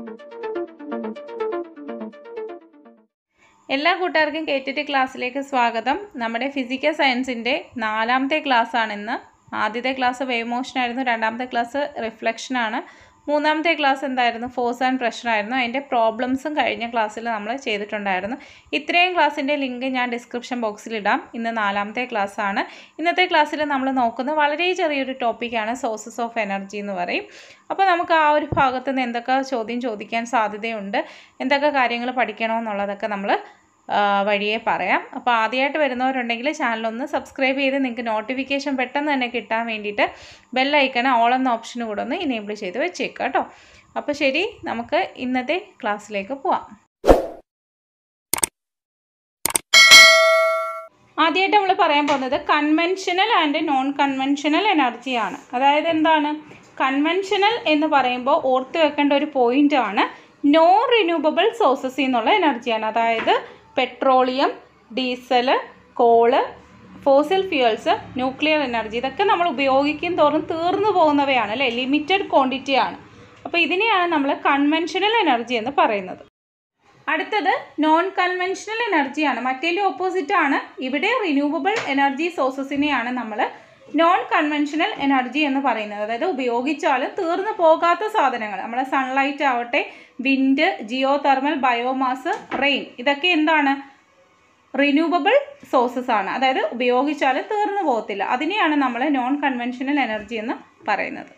എല്ലാ കൂട്ടുകാർക്കും K T T ക്ലാസ്സിലേക്ക് സ്വാഗതം നമ്മുടെ ഫിസിക്കൽ സയൻസിൻ്റെ നാലാമത്തെ ക്ലാസ്സാണ് ഇന്ന് ആദ്യത്തെ ക്ലാസ് വേവ് മോഷൻ ആയിരുന്നു രണ്ടാമത്തെ ക്ലാസ് റിഫ്ലക്ഷൻ ആണ് മൂന്നാമത്തെ ക്ലാസ് എന്തായിരുന്നു ഫോഴ്സ് ആൻഡ് പ്രഷർ ആയിരുന്നു അതിൻ്റെ പ്രോബ്ലംസും കഴിഞ്ഞ ക്ലാസ്സിൽ നമ്മൾ ചെയ്തിട്ടുണ്ടായിരുന്നു ഇത്രയും ക്ലാസ്സിൻ്റെ ലിങ്ക് ഞാൻ ഡിസ്ക്രിപ്ഷൻ ബോക്സിൽ ഇടാം ഇന്ന് നാലാമത്തെ ക്ലാസ് ആണ് ഇന്നത്തെ ക്ലാസ്സിൽ നമ്മൾ നോക്കുന്നത് വളരെ ചെറിയൊരു ടോപ്പിക്കാണ് സോഴ്സസ് ഓഫ് എനർജി എന്ന് പറയും അപ്പോൾ നമുക്ക് ആ ഒരു ഭാഗത്ത് നിന്ന് എന്തൊക്കെ ചോദ്യം ചോദിക്കാൻ സാധ്യതയുണ്ട് എന്തൊക്കെ കാര്യങ്ങൾ പഠിക്കണമെന്നുള്ളതൊക്കെ നമ്മൾ വഴിയെ പറയാം അപ്പോൾ ആദ്യമായിട്ട് വരുന്നവരുണ്ടെങ്കിൽ ചാനലൊന്ന് സബ്സ്ക്രൈബ് ചെയ്ത് നിങ്ങൾക്ക് നോട്ടിഫിക്കേഷൻ പെട്ടെന്ന് തന്നെ കിട്ടാൻ വേണ്ടിയിട്ട് ബെല്ലൈക്കൺ ഓൾ എന്ന ഓപ്ഷൻ കൂടെ ഒന്ന് ഇനേബിൾ ചെയ്ത് വെച്ചേക്കുക കേട്ടോ അപ്പോൾ ശരി നമുക്ക് ഇന്നത്തെ ക്ലാസ്സിലേക്ക് പോവാം ആദ്യമായിട്ട് നമ്മൾ പറയാൻ പോകുന്നത് കൺവെൻഷനൽ ആൻഡ് നോൺ കൺവെൻഷനൽ എനർജിയാണ് അതായത് എന്താണ് കൺവെൻഷനൽ എന്ന് പറയുമ്പോൾ ഓർത്ത് വെക്കേണ്ട ഒരു പോയിന്റ് ആണ് നോൺ റിന്യൂവബിൾ സോഴ്സസ് എന്നുള്ള എനർജിയാണ് അതായത് petroleum diesel coal fossil fuels nuclear energy ഇതൊക്കെ നമ്മൾ ഉപയോഗിക്കും തോറും തീർന്നു പോകുന്നവയാണ് അല്ലേ ലിമിറ്റഡ് ക്വാണ്ടിറ്റിയാണ് അപ്പോൾ ഇതിനെയാണ് നമ്മൾ കൺവെൻഷനൽ എനർജി എന്ന് പറയുന്നത് അടുത്തത് നോൺ കൺവെൻഷനൽ എനർജിയാണ് മറ്റേലും ഓപ്പോസിറ്റ് ആണ് ഇവിടെ റിന്യൂവബിൾ എനർജി സോഴ്സസിനെയാണ് നമ്മൾ നോൺ കൺവെൻഷനൽ എനർജി എന്ന് പറയുന്നത് അതായത് ഉപയോഗിച്ചാലും തീർന്നു പോകാത്ത സാധനങ്ങൾ നമ്മുടെ സൺലൈറ്റ് ആവട്ടെ wind geothermal biomass rain ഇതൊക്കെ എന്താണ് റിന്യൂവബിൾ സോഴ്സസ് ആണ് അതായത് ഉപയോഗിച്ചാലും തീർന്നു പോകത്തില്ല അതിനെയാണ് നമ്മൾ നോൺ കൺവെൻഷനൽ എനർജി എന്ന് പറയുന്നത്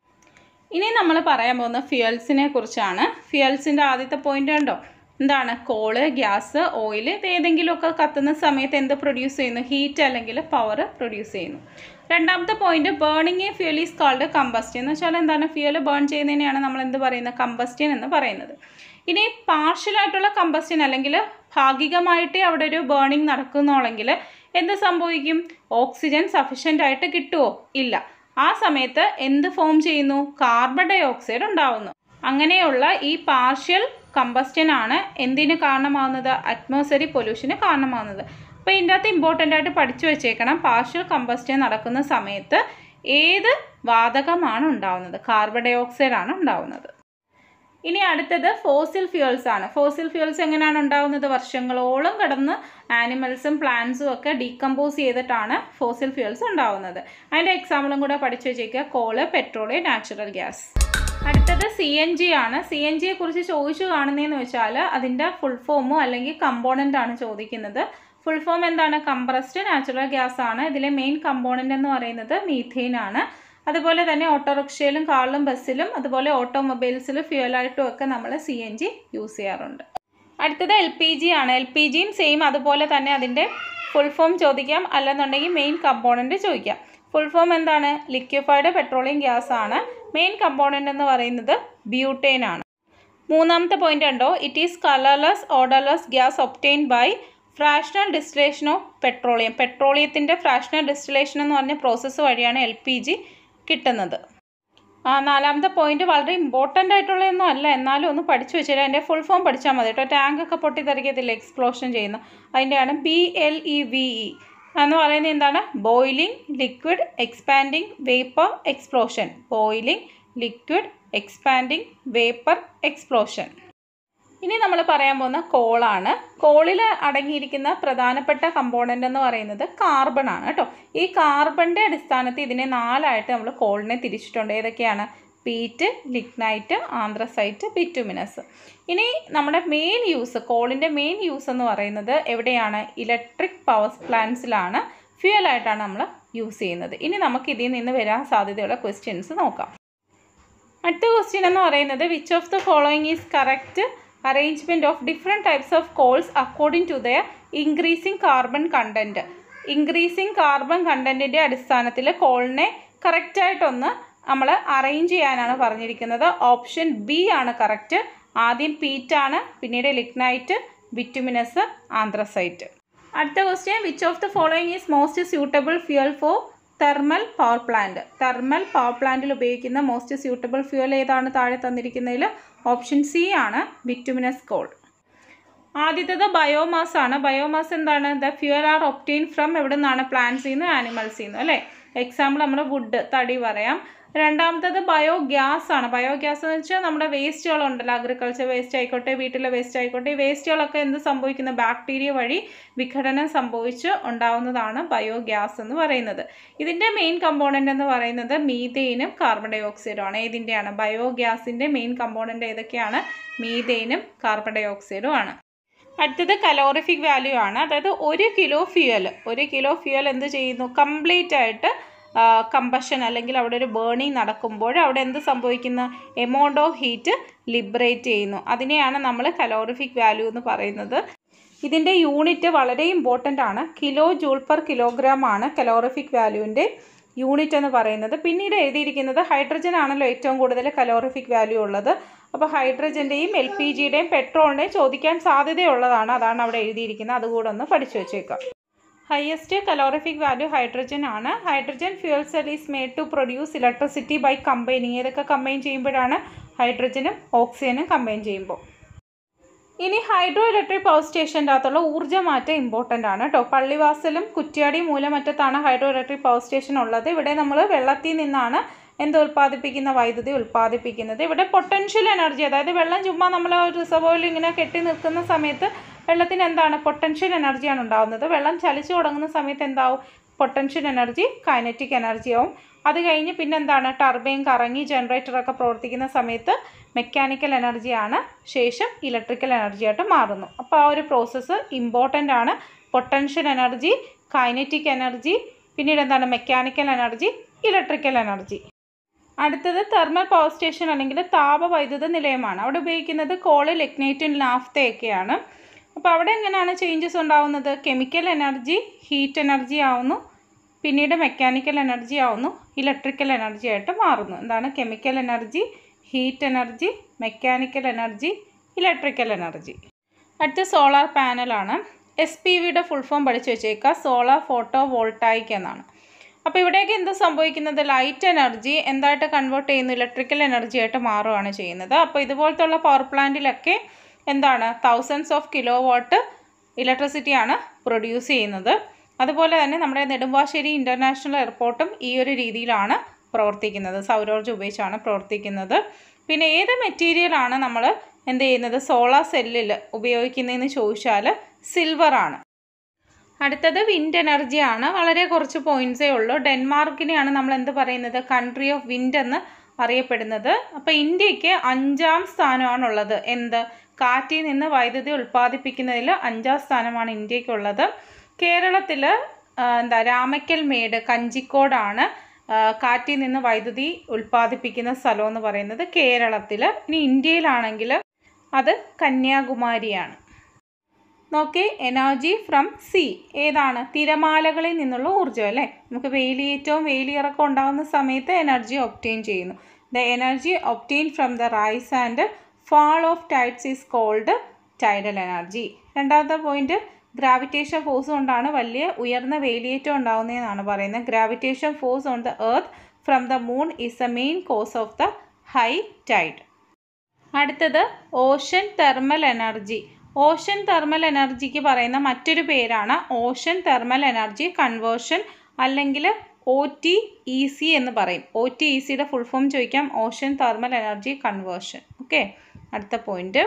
ഇനി നമ്മൾ പറയാൻ പോകുന്ന ഫ്യൂൽസിനെ കുറിച്ചാണ് ഫ്യൂൽസിൻ്റെ ആദ്യത്തെ പോയിന്റ് കണ്ടോ എന്താണ് കോള് ഗ്യാസ് ഓയിൽ ഇത് ഏതെങ്കിലുമൊക്കെ കത്തുന്ന സമയത്ത് എന്ത് പ്രൊഡ്യൂസ് ചെയ്യുന്നു ഹീറ്റ് അല്ലെങ്കിൽ പവർ പ്രൊഡ്യൂസ് ചെയ്യുന്നു രണ്ടാമത്തെ point burning a fuel is called combustion എന്ന് വെച്ചാൽ എന്താണ് ഫ്യൂൽ ബേൺ ചെയ്യുന്നതിനെയാണ് നമ്മൾ എന്ത് പറയുന്നത് കമ്പസ്റ്റ്യൻ എന്ന് പറയുന്നത് ഇനി പാർഷ്യലായിട്ടുള്ള കമ്പസ്റ്റ്യൻ അല്ലെങ്കിൽ ഭാഗികമായിട്ടേ അവിടെ ഒരു ബേണിംഗ് നടക്കുന്നുള്ളെങ്കിൽ എന്ത് സംഭവിക്കും ഓക്സിജൻ സഫീഷ്യൻ്റ് ആയിട്ട് കിട്ടുമോ ഇല്ല ആ സമയത്ത് എന്ത് ഫോം ചെയ്യുന്നു കാർബൺ ഡൈ ഓക്സൈഡ് ഉണ്ടാവുന്നു അങ്ങനെയുള്ള ഈ പാർഷ്യൽ കമ്പസ്റ്റ്യൻ ആണ് എന്തിന് കാരണമാവുന്നത് അറ്റ്മോസ്ഫിയറിക് പൊല്യൂഷന് കാരണമാവുന്നത് അപ്പോൾ ഇതിൻ്റെ അകത്ത് ഇമ്പോർട്ടൻ്റ് ആയിട്ട് പഠിച്ചു വെച്ചേക്കണം പാർഷ്യൽ കമ്പസ്റ്റ്യൻ നടക്കുന്ന സമയത്ത് ഏത് വാതകമാണ് ഉണ്ടാവുന്നത് കാർബൺ ഡൈ ഓക്സൈഡ് ആണ് ഉണ്ടാവുന്നത് ഇനി അടുത്തത് ഫോസിൽ ഫ്യൂൽസ് ആണ് ഫോസിൽ ഫ്യൂൽസ് എങ്ങനെയാണ് ഉണ്ടാകുന്നത് വർഷങ്ങളോളം കടന്ന് ആനിമൽസും പ്ലാന്റ്സും ഒക്കെ ഡീകമ്പോസ് ചെയ്തിട്ടാണ് ഫോസിൽ ഫ്യൂൽസ് ഉണ്ടാകുന്നത് അതിൻ്റെ എക്സാമ്പിളും കൂടെ പഠിച്ചു വെച്ചേക്കുക കോള് പെട്രോള് നാച്ചുറൽ ഗ്യാസ് അടുത്തത് സി എൻ ജി ആണ് സി എൻ ജിയെ കുറിച്ച് ചോദിച്ചു കാണുന്നതെന്ന് വെച്ചാൽ അതിൻ്റെ ഫുൾ ഫോമോ അല്ലെങ്കിൽ കമ്പോണൻ്റ് ആണ് ചോദിക്കുന്നത് ഫുൾ ഫോം എന്താണ് കംപ്രസ്ഡ് നാച്ചുറൽ ഗ്യാസ് ആണ് ഇതിലെ മെയിൻ കമ്പോണൻ്റ് എന്ന് പറയുന്നത് മീഥെയിൻ ആണ് അതുപോലെ തന്നെ ഓട്ടോറിക്ഷയിലും കാറിലും ബസ്സിലും അതുപോലെ ഓട്ടോമൊബൈൽസിലും ഫ്യൂവലായിട്ടും ഒക്കെ നമ്മൾ സി എൻ ജി യൂസ് ചെയ്യാറുണ്ട് അടുത്തത് എൽ പി ജി ആണ് എൽ പി ജിയും സെയിം അതുപോലെ തന്നെ അതിൻ്റെ ഫുൾ ഫോം ചോദിക്കാം അല്ലെന്നുണ്ടെങ്കിൽ മെയിൻ കമ്പോണൻറ്റ് ചോദിക്കാം ഫുൾ ഫോം എന്താണ് ലിക്വിഫൈഡ് പെട്രോളിയം ഗ്യാസ് ആണ് മെയിൻ കമ്പോണൻ്റ് എന്ന് പറയുന്നത് ബ്യൂട്ടൈൻ ആണ് മൂന്നാമത്തെ പോയിന്റ് ഉണ്ടോ it is colourless odourless gas obtain by fractional distillation of petroleum പെട്രോളിയത്തിൻ്റെ ഫ്രാക്ഷണൽ ഡിസ്റ്റിലേഷൻ എന്ന് പറഞ്ഞ പ്രോസസ്സ് വഴിയാണ് എൽ പി ജി കിട്ടുന്നത് ആ നാലാമത്തെ പോയിന്റ് വളരെ ഇമ്പോർട്ടൻ്റ് ആയിട്ടുള്ളതൊന്നും അല്ല എന്നാലും ഒന്ന് പഠിച്ചു വെച്ചാൽ അതിൻ്റെ ഫുൾ ഫോം പഠിച്ചാൽ മതി കേട്ടോ ടാങ്ക് ഒക്കെ പൊട്ടിത്തെറിക്കത്തില്ല എക്സ്പ്ലോഷൻ ചെയ്യുന്നു അതിൻ്റെയാണ് B L E V E എന്ന് പറയുന്നത് എന്താണ് boiling liquid expanding vapour explosion boiling liquid expanding vapour explosion ഇനി നമ്മൾ പറയാൻ പോകുന്ന കോളാണ് കോളിൽ അടങ്ങിയിരിക്കുന്ന പ്രധാനപ്പെട്ട കമ്പോണൻ്റ് എന്ന് പറയുന്നത് കാർബൺ ആണ് കേട്ടോ ഈ കാർബണിൻ്റെ അടിസ്ഥാനത്തിൽ ഇതിനെ നാലായിട്ട് നമ്മൾ കോളിനെ തിരിച്ചിട്ടുണ്ട് ഏതൊക്കെയാണ് പീറ്റ് ലിഗ്നൈറ്റ് ആന്ത്രസൈറ്റ് ബിറ്റുമിനസ് ഇനി നമ്മുടെ മെയിൻ യൂസ് കോളിൻ്റെ മെയിൻ യൂസ് എന്ന് പറയുന്നത് എവിടെയാണ് ഇലക്ട്രിക് പവർ പ്ലാന്റ്സിലാണ് ഫ്യൂവലായിട്ടാണ് നമ്മൾ യൂസ് ചെയ്യുന്നത് ഇനി നമുക്ക് ഇതിൽ നിന്ന് വരാൻ സാധ്യതയുള്ള ക്വസ്റ്റ്യൻസ് നോക്കാം അടുത്ത ക്വസ്റ്റ്യൻ എന്ന് പറയുന്നത് which of the following is correct arrangement of different types of coals according to the increasing carbon content increasing carbon കണ്ടൻറ്റിൻ്റെ അടിസ്ഥാനത്തിൽ കോളിനെ കറക്റ്റായിട്ടൊന്ന് നമ്മൾ അറേഞ്ച് ചെയ്യാനാണ് പറഞ്ഞിരിക്കുന്നത് ഓപ്ഷൻ ബി ആണ് കറക്റ്റ് ആദ്യം പീറ്റാണ് പിന്നീട് ലിഗ്നൈറ്റ് ബിറ്റുമിനസ് ആന്ത്രസൈറ്റ് അടുത്ത question which of the following is most suitable fuel for thermal power plant thermal power പ്ലാന്റിൽ ഉപയോഗിക്കുന്ന മോസ്റ്റ് സ്യൂട്ടബിൾ ഫ്യൂൽ ഏതാണ് താഴെ തന്നിരിക്കുന്നതിൽ ഓപ്ഷൻ സി ആണ് ബിറ്റുമിനസ് കോൾ ആദ്യത്തേത് ബയോമാസ് ആണ് ബയോമാസ് എന്താണ് the fuel are obtain from എവിടെ നിന്നാണ് പ്ലാന്റ്സിൽ നിന്ന് ആനിമൽസിൽ നിന്ന് അല്ലേ എക്സാമ്പിൾ നമ്മൾ വുഡ് തടി പറയാം രണ്ടാമത്തത് ബയോഗ്യാസ് ആണ് ബയോഗ്യാസ് എന്ന് വെച്ചാൽ നമ്മുടെ വേസ്റ്റുകൾ ഉണ്ടല്ലോ അഗ്രികൾച്ചർ വേസ്റ്റ് ആയിക്കോട്ടെ വീട്ടിലെ വേസ്റ്റ് ആയിക്കോട്ടെ ഈ വേസ്റ്റുകളൊക്കെ എന്ത് സംഭവിക്കുന്ന ബാക്ടീരിയ വഴി വിഘടനം സംഭവിച്ച് ഉണ്ടാവുന്നതാണ് ബയോഗ്യാസ് എന്ന് പറയുന്നത് ഇതിൻ്റെ മെയിൻ കമ്പോണൻ്റ് എന്ന് പറയുന്നത് മീതെയിനും കാർബൺ ഡൈ ഓക്സൈഡും ആണ് ഏതിൻ്റെയാണ് ബയോഗ്യാസിൻ്റെ മെയിൻ കമ്പോണൻ്റ് ഏതൊക്കെയാണ് മീതെയിനും കാർബൺ ഡൈ ഓക്സൈഡും ആണ് അടുത്തത് കലോറിഫിക് വാല്യൂ ആണ് അതായത് ഒരു കിലോ ഫ്യൂവൽ ഒരു കിലോ ഫ്യൂവൽ എന്ത് ചെയ്യുന്നു കംപ്ലീറ്റ് ആയിട്ട് കമ്പഷൻ അല്ലെങ്കിൽ അവിടെ ഒരു ബേണിംഗ് നടക്കുമ്പോൾ അവിടെ എന്ത് സംഭവിക്കുന്നു എമൗണ്ട് ഓഫ് ഹീറ്റ് ലിബറേറ്റ് ചെയ്യുന്നു അതിനെയാണ് നമ്മൾ കലോറിഫിക് വാല്യൂ എന്ന് പറയുന്നത് ഇതിൻ്റെ യൂണിറ്റ് വളരെ ഇമ്പോർട്ടൻ്റ് ആണ് കിലോ ജൂൾ പെർ കിലോഗ്രാം ആണ് കലോറിഫിക് വാല്യൂവിൻ്റെ യൂണിറ്റ് എന്ന് പറയുന്നത് പിന്നീട് എഴുതിയിരിക്കുന്നത് ഹൈഡ്രജൻ ആണല്ലോ ഏറ്റവും കൂടുതൽ കലോറിഫിക് വാല്യൂ ഉള്ളത് അപ്പോൾ ഹൈഡ്രജൻ്റെയും എൽ പി ജിയുടെയും പെട്രോളിൻ്റെയും ചോദിക്കാൻ സാധ്യതയുള്ളതാണ് അതാണ് അവിടെ എഴുതിയിരിക്കുന്നത് അതുകൂടെ ഒന്ന് പഠിച്ചു വെച്ചേക്കാം ഹയസ്റ്റ് കലോറിഫിക് വാല്യൂ ഹൈഡ്രജൻ ആണ് hydrogen fuel cell is made to produce electricity by combining ഏതൊക്കെ കമ്പൈൻ ചെയ്യുമ്പോഴാണ് ഹൈഡ്രജനും ഓക്സിജനും കമ്പൈൻ ചെയ്യുമ്പോൾ ഇനി ഹൈഡ്രോ ഇലക്ട്രിക് പവർ സ്റ്റേഷൻ്റെ അകത്തുള്ള ഊർജ്ജമാറ്റം ഇമ്പോർട്ടൻ്റ് ആണ് കേട്ടോ പള്ളിവാസലും കുറ്റ്യാടി മൂലമറ്റത്താണ് ഹൈഡ്രോ ഇലക്ട്രിക് പവർ സ്റ്റേഷൻ ഉള്ളത് ഇവിടെ നമ്മൾ വെള്ളത്തിൽ നിന്നാണ് എന്ത് ഉൽപ്പാദിപ്പിക്കുന്ന വൈദ്യുതി ഉൽപ്പാദിപ്പിക്കുന്നത് ഇവിടെ പൊട്ടൻഷ്യൽ എനർജി അതായത് വെള്ളം ചുമ്മാ നമ്മൾ ഒരു റിസർവോയിൽ ഇങ്ങനെ കെട്ടി നിൽക്കുന്ന സമയത്ത് വെള്ളത്തിന് എന്താണ് പൊട്ടൻഷ്യൽ എനർജിയാണ് ഉണ്ടാകുന്നത് വെള്ളം ചലിച്ചു തുടങ്ങുന്ന സമയത്ത് എന്താവും പൊട്ടൻഷ്യൽ എനർജി കൈനറ്റിക് എനർജി ആവും അത് കഴിഞ്ഞ് പിന്നെ എന്താണ് ടർബൈൻ കറങ്ങി ജനറേറ്ററൊക്കെ പ്രവർത്തിക്കുന്ന സമയത്ത് മെക്കാനിക്കൽ എനർജിയാണ് ശേഷം ഇലക്ട്രിക്കൽ എനർജി ആയിട്ട് മാറുന്നു അപ്പോൾ ആ ഒരു പ്രോസസ്സ് ഇമ്പോർട്ടൻ്റ് ആണ് പൊട്ടൻഷ്യൽ എനർജി കൈനറ്റിക് എനർജി പിന്നീട് എന്താണ് മെക്കാനിക്കൽ എനർജി ഇലക്ട്രിക്കൽ എനർജി അടുത്തത് തെർമൽ പവർ സ്റ്റേഷൻ അല്ലെങ്കിൽ താപവൈദ്യുത നിലയമാണ് അവിടെ ഉപയോഗിക്കുന്നത് കോള് ലിഗ്നൈറ്റും നാഫ്തയൊക്കെയാണ് അപ്പോൾ അവിടെ എങ്ങനെയാണ് ചേഞ്ചസ് ഉണ്ടാവുന്നത് കെമിക്കൽ എനർജി ഹീറ്റ് എനർജി ആവുന്നു പിന്നീട് മെക്കാനിക്കൽ എനർജി ആവുന്നു ഇലക്ട്രിക്കൽ എനർജി ആയിട്ട് മാറുന്നു എന്താണ് chemical energy heat energy mechanical energy electrical energy അടുത്ത സോളാർ പാനലാണ് എസ് പി വിയുടെ ഫുൾ ഫോം പഠിച്ചു വെച്ചേക്കുക സോളാർ ഫോട്ടോ വോൾട്ടായിക് എന്നാണ് അപ്പോൾ ഇവിടേക്ക് എന്ത് സംഭവിക്കുന്നത് ലൈറ്റ് എനർജി എന്തായിട്ട് കൺവേർട്ട് ചെയ്യുന്നു ഇലക്ട്രിക്കൽ എനർജി ആയിട്ട് മാറുകയാണ് ചെയ്യുന്നത് അപ്പോൾ ഇതുപോലത്തുള്ള പവർ പ്ലാന്റിലൊക്കെ എന്താണ് തൗസൻഡ്സ് ഓഫ് കിലോ വാട്ട് ഇലക്ട്രിസിറ്റിയാണ് പ്രൊഡ്യൂസ് ചെയ്യുന്നത് അതുപോലെ തന്നെ നമ്മുടെ നെടുമ്പാശ്ശേരി ഇൻ്റർനാഷണൽ എയർപോർട്ടും ഈ ഒരു രീതിയിലാണ് പ്രവർത്തിക്കുന്നത് സൗരോർജ്ജം ഉപയോഗിച്ചാണ് പ്രവർത്തിക്കുന്നത് പിന്നെ ഏത് മെറ്റീരിയലാണ് നമ്മൾ എന്ത് ചെയ്യുന്നത് സോളാർ സെല്ലിൽ ഉപയോഗിക്കുന്നതെന്ന് ചോദിച്ചാൽ സിൽവറാണ് അടുത്തത് വിൻഡ് എനർജിയാണ് വളരെ കുറച്ച് പോയിൻറ്റ്സേ ഉള്ളൂ ഡെൻമാർക്കിനെയാണ് നമ്മൾ എന്ത് പറയുന്നത് കൺട്രി ഓഫ് വിൻഡ് എന്ന് അറിയപ്പെടുന്നത് അപ്പോൾ ഇന്ത്യക്ക് അഞ്ചാം സ്ഥാനമാണുള്ളത് എന്ത് കാറ്റിൽ നിന്ന് വൈദ്യുതി ഉൽപ്പാദിപ്പിക്കുന്നതിൽ അഞ്ചാം സ്ഥാനമാണ് ഇന്ത്യക്കുള്ളത് കേരളത്തിൽ എന്താ രാമക്കൽ മേട് കഞ്ചിക്കോടാണ് കാറ്റിൽ നിന്ന് വൈദ്യുതി ഉൽപ്പാദിപ്പിക്കുന്ന സ്ഥലം എന്ന് പറയുന്നത് കേരളത്തിൽ ഇനി ഇന്ത്യയിലാണെങ്കിൽ അത് കന്യാകുമാരിയാണ് നോക്കി എനർജി ഫ്രം സി ഏതാണ് തിരമാലകളിൽ നിന്നുള്ള ഊർജ്ജം അല്ലേ നമുക്ക് വേലിയേറ്റവും വേലിയിറക്കം ഉണ്ടാകുന്ന സമയത്ത് എനർജി ഒപ്റ്റെയിൻ ചെയ്യുന്നു the energy obtain from the rise and fall of tides is called tidal energy രണ്ടാമത്തെ പോയിന്റ് ഗ്രാവിറ്റേഷൻ ഫോഴ്സ് കൊണ്ടാണ് വലിയ ഉയർന്ന വേലിയേറ്റം ഉണ്ടാകുന്നതെന്നാണ് പറയുന്നത് gravitation force on the earth from the moon is the main cause of the high tide അടുത്തത് ocean thermal energy ocean thermal എനർജിക്ക് പറയുന്ന മറ്റൊരു പേരാണ് ഓഷൻ തെർമൽ എനർജി കൺവേർഷൻ അല്ലെങ്കിൽ ഒ ടി ഇ സി എന്ന് പറയും ഒ ടി ഇ സിയുടെ full form ചോദിക്കാം ocean thermal energy conversion okay അടുത്ത point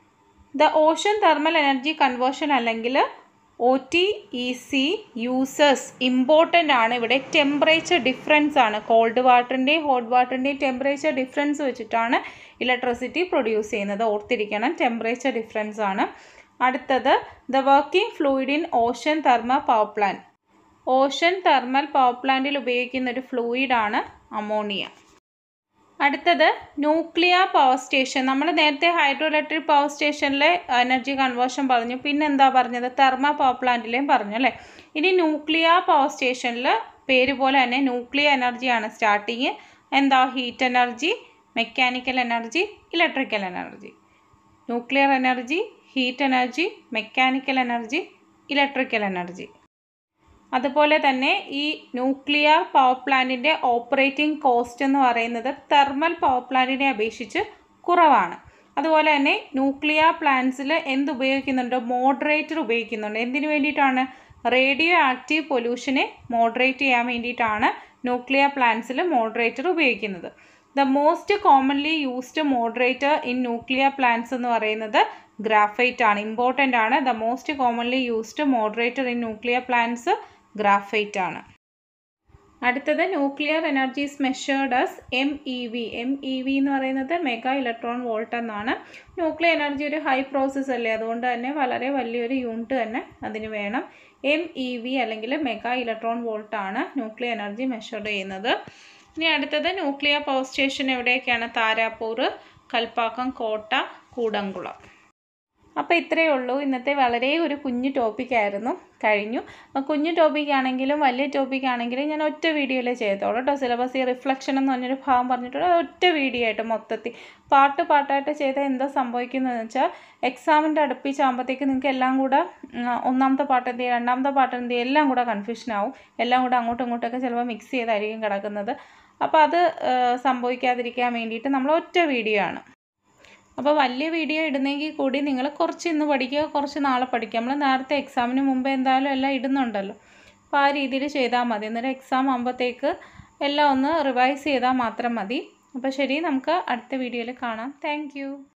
the ocean thermal energy conversion അല്ലെങ്കിൽ O T E C users important ആണ് ഇവിടെ ടെമ്പറേച്ചർ ഡിഫറൻസ് ആണ് കോൾഡ് വാട്ടറിൻ്റെയും ഹോട്ട് വാട്ടറിൻ്റെയും ടെമ്പറേച്ചർ ഡിഫറൻസ് വെച്ചിട്ടാണ് ഇലക്ട്രിസിറ്റി പ്രൊഡ്യൂസ് ചെയ്യുന്നത് ഓർത്തിരിക്കണം ടെമ്പറേച്ചർ ഡിഫറൻസ് ആണ് അടുത്തത് the working fluid in ocean thermal power plant ocean thermal power പ്ലാന്റിൽ ഉപയോഗിക്കുന്ന ഒരു ഫ്ലൂയിഡാണ് അമോണിയ അടുത്തത് ന്യൂക്ലിയർ പവർ സ്റ്റേഷൻ നമ്മൾ നേരത്തെ ഹൈഡ്രോ ഇലക്ട്രിക് പവർ സ്റ്റേഷനിലെ എനർജി കൺവേർഷൻ പറഞ്ഞു പിന്നെ എന്താ പറഞ്ഞത് തെർമ പവർ പ്ലാന്റിലെയും പറഞ്ഞു അല്ലേ ഇനി ന്യൂക്ലിയർ പവർ സ്റ്റേഷനിൽ പേര് പോലെ തന്നെ ന്യൂക്ലിയർ എനർജിയാണ് സ്റ്റാർട്ടിങ് എന്താ heat energy mechanical energy electrical energy nuclear energy heat energy mechanical energy electrical energy അതുപോലെ തന്നെ ഈ ന്യൂക്ലിയർ പവർ പ്ലാന്റിൻ്റെ ഓപ്പറേറ്റിംഗ് കോസ്റ്റ് എന്ന് പറയുന്നത് തെർമൽ പവർ പ്ലാന്റിനെ അപേക്ഷിച്ച് കുറവാണ് അതുപോലെ തന്നെ ന്യൂക്ലിയർ പ്ലാന്റ്സിൽ എന്ത് ഉപയോഗിക്കുന്നുണ്ട് മോഡറേറ്റർ ഉപയോഗിക്കുന്നുണ്ട് എന്തിനു വേണ്ടിയിട്ടാണ് റേഡിയോ ആക്റ്റീവ് പൊല്യൂഷനെ മോഡറേറ്റ് ചെയ്യാൻ വേണ്ടിയിട്ടാണ് ന്യൂക്ലിയർ പ്ലാന്റ്സിൽ മോഡറേറ്റർ ഉപയോഗിക്കുന്നത് the most commonly used moderator in nuclear plants എന്ന് പറയുന്നത് ഗ്രാഫൈറ്റ് ആണ് ഇമ്പോർട്ടൻ്റ് ആണ് the most commonly used moderator in nuclear plants graphite ആണ് അടുത്തത് nuclear energies measured as M E V M E V എന്ന് പറയുന്നത് മെഗാ ഇലക്ട്രോൺ വോൾട്ട് എന്നാണ് nuclear energy ഒരു ഹൈ പ്രോസസ്സ് അല്ലേ അതുകൊണ്ട് തന്നെ വളരെ വലിയൊരു യൂണിറ്റ് തന്നെ അതിന് വേണം എം ഇ വി അല്ലെങ്കിൽ മെഗാ ഇലക്ട്രോൺ വോൾട്ട് ആണ് ന്യൂക്ലിയർ എനർജി മെഷർ ചെയ്യുന്നത് ഇനി അടുത്തത് ന്യൂക്ലിയർ പവർ സ്റ്റേഷൻ എവിടെയൊക്കെയാണ് താരാപൂർ കൽപ്പാക്കം കോട്ട കൂടംകുളം അപ്പോൾ ഇത്രയേ ഉള്ളൂ ഇന്നത്തെ വളരെ ഒരു കുഞ്ഞു ടോപ്പിക്കായിരുന്നു കഴിഞ്ഞു കുഞ്ഞു ടോപ്പിക് ആണെങ്കിലും വലിയ ടോപ്പിക് ആണെങ്കിലും ഞാൻ ഒറ്റ വീഡിയോയിലേ ചെയ്യത്തുള്ളൂ കേട്ടോ സിലബസ് ഈ റിഫ്ലക്ഷൻ എന്ന് പറഞ്ഞൊരു ഭാഗം പറഞ്ഞിട്ടുള്ള ഒറ്റ വീഡിയോ ആയിട്ട് മൊത്തത്തിൽ പാട്ട് പാട്ടായിട്ട് ചെയ്താൽ എന്താ സംഭവിക്കുന്നതെന്ന് വെച്ചാൽ എക്സാമിൻ്റെ അടുപ്പിച്ചാകുമ്പോഴത്തേക്ക് നിങ്ങൾക്ക് എല്ലാം കൂടെ ഒന്നാമത്തെ പാട്ട് എന്ത് ചെയ്യും രണ്ടാമത്തെ പാട്ട് എന്ത് ചെയ്യും എല്ലാം കൂടെ കൺഫ്യൂഷൻ ആവും എല്ലാം കൂടെ അങ്ങോട്ടും ഇങ്ങോട്ടൊക്കെ ചിലപ്പോൾ മിക്സ് ചെയ്തായിരിക്കും കിടക്കുന്നത് അപ്പോൾ അത് സംഭവിക്കാതിരിക്കാൻ വേണ്ടിയിട്ട് നമ്മൾ ഒറ്റ വീഡിയോ ആണ് അപ്പോൾ വലിയ വീഡിയോ ഇടുന്നെങ്കിൽ കൂടി നിങ്ങൾ കുറച്ച് ഇന്ന് പഠിക്കുക കുറച്ച് നാളെ പഠിക്കുക നമ്മൾ നേരത്തെ എക്സാമിന് മുമ്പ് എന്തായാലും എല്ലാം ഇടുന്നുണ്ടല്ലോ അപ്പോൾ ആ രീതിയിൽ ചെയ്താൽ മതി അന്നേരം എക്സാം ആകുമ്പോഴത്തേക്ക് എല്ലാം ഒന്ന് റിവൈസ് ചെയ്താൽ മാത്രം മതി അപ്പോൾ ശരി നമുക്ക് അടുത്ത വീഡിയോയിൽ കാണാം താങ്ക്